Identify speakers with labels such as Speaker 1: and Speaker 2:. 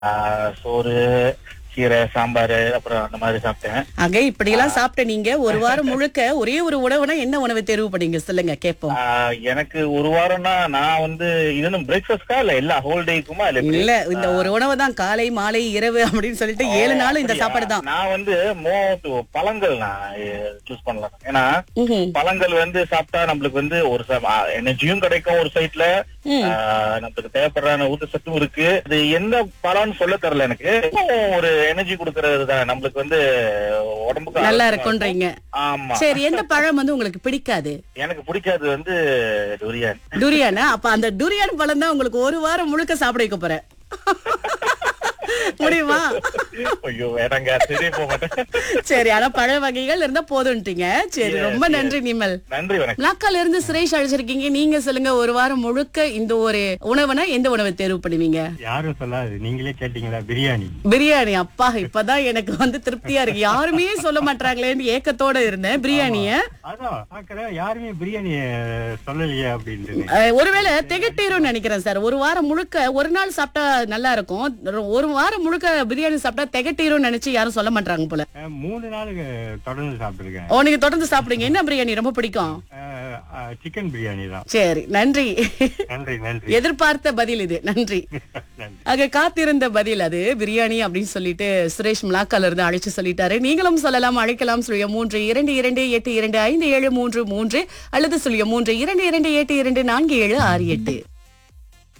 Speaker 1: ஆஹ் சோறு கீரை சாம்பார் அப்புறம் அந்த மாதிரி சாப்பிட்டேன்
Speaker 2: ஆக இப்படி எல்லாம் சாப்பிட்ட நீங்க ஒரு வாரம் முழுக்க ஒரே ஒரு உணவுனா என்ன உணவு தேர்வு பண்ணீங்க சொல்லுங்க கேப்போம்
Speaker 1: ஆஹ் எனக்கு ஒரு வாரம்னா நான் வந்து இது பிரேக்ஃபாஸ்டா இல்ல எல்லா ஹோல் டேக்குமா இல்ல எப்படி?
Speaker 2: இல்ல இந்த ஒரு உணவு தான் காலை மாலை இரவு அப்படின்னு சொல்லிட்டு ஏழு நாளும் இந்த
Speaker 1: அப்படியா?
Speaker 2: சாப்பாடு தான்
Speaker 1: நான் வந்து மோ பழங்கள் நான் சூஸ் பண்ணலாம் ஏன்னா
Speaker 2: ம்ஹும்.
Speaker 1: பழங்கள் வந்து சாப்பிட்டா நம்மளுக்கு வந்து ஒரு எனர்ஜியும் கிடைக்கும் ஒரு சைட்ல
Speaker 2: ம்.
Speaker 1: நம்மளுக்கு தேவைப்படுற ஊட்டச்சத்தும் இருக்கு அது எந்த பழம்னு சொல்ல தெரியல எனக்கு இன்னும் ஒரு எனர்ஜி கொடுக்கறது தான் நம்மளுக்கு வந்து உடம்புக்கு
Speaker 2: நல்லா
Speaker 1: ஆரோக்கியமா
Speaker 2: இருக்கும்ன்றீங்க
Speaker 1: ஆமா
Speaker 2: சரி எந்த பழம் வந்து உங்களுக்கு பிடிக்காது
Speaker 1: எனக்கு பிடிக்காது வந்து டூரியன்
Speaker 2: டுரியானா அப்ப அந்த டுரியான் பழம் தான் உங்களுக்கு ஒரு வாரம் முழுக்க சாப்பிட வைக்க போறேன் முடியுமா
Speaker 1: ஐயோ வேறங்க தெரிய போக மாட்டேன்
Speaker 2: சரி ஆனா பழ வகைகள் இருந்தா போதும்ட்டீங்க சரி
Speaker 1: Yes,
Speaker 2: ரொம்ப
Speaker 1: yes.
Speaker 2: நன்றி நிமல்
Speaker 1: நன்றி வணக்கம்
Speaker 2: நாக்கால இருந்து சுரேஷ் அழைச்சிருக்கீங்க நீங்க சொல்லுங்க ஒரு வாரம் முழுக்க இந்த ஒரு உணவுனா எந்த உணவை தேர்வு பண்ணுவீங்க
Speaker 3: யாரும் சொல்லாது நீங்களே கேட்டீங்களா பிரியாணி
Speaker 2: பிரியாணி அப்பா இப்பதான் எனக்கு வந்து திருப்தியா இருக்கு யாருமே சொல்ல மாட்டாங்களேன்னு ஏக்கத்தோட இருந்தேன் பிரியாணிய
Speaker 3: அதான் பாக்குறேன் யாருமே பிரியாணி சொல்லலையே அப்படின்ட்டு
Speaker 2: அஹ், ஒருவேளை திகட்டிரும் நினைக்கிறேன் சார் ஒரு வாரம் முழுக்க ஒரு நாள் சாப்பிட்டா நல்லா இருக்கும் ஒரு வாரம் முழுக்க பிரியாணி சாப்பிட்டா திகட்டிரும் நினைச்சு யாரும் சொல்ல மாட்டாங்க போல
Speaker 3: அஹ், மூணு நாளுக்கு தொடர்ந்து சாப்பிட்டுருக்கேன்
Speaker 2: ஓ நீங்க தொடர்ந்து சாப்பிடுங்க என்ன பிரியாணி ரொம்ப பிடிக்கும்
Speaker 3: சிக்கன் பிரியாணி தான்
Speaker 2: சரி நன்றி
Speaker 3: நன்றி நன்றி
Speaker 2: எதிர்பார்த்த பதில் இது நன்றி
Speaker 3: நன்றி
Speaker 2: ஆக காத்திருந்த பதில் அது பிரியாணி அப்படின்னு சொல்லிட்டு சுரேஷ் மிளாக்கால இருந்து அழைச்சு சொல்லிட்டாரு நீங்களும் சொல்லலாம் அழைக்கலாம் சொல்லிய மூன்று இரண்டு இரண்டு எட்டு இரண்டு ஐந்து ஏழு மூன்று மூன்று அல்லது சொல்லிய மூன்று இரண்டு இரண்டு எட்டு இரண்டு நான்கு ஏழு ஆறு எட்டு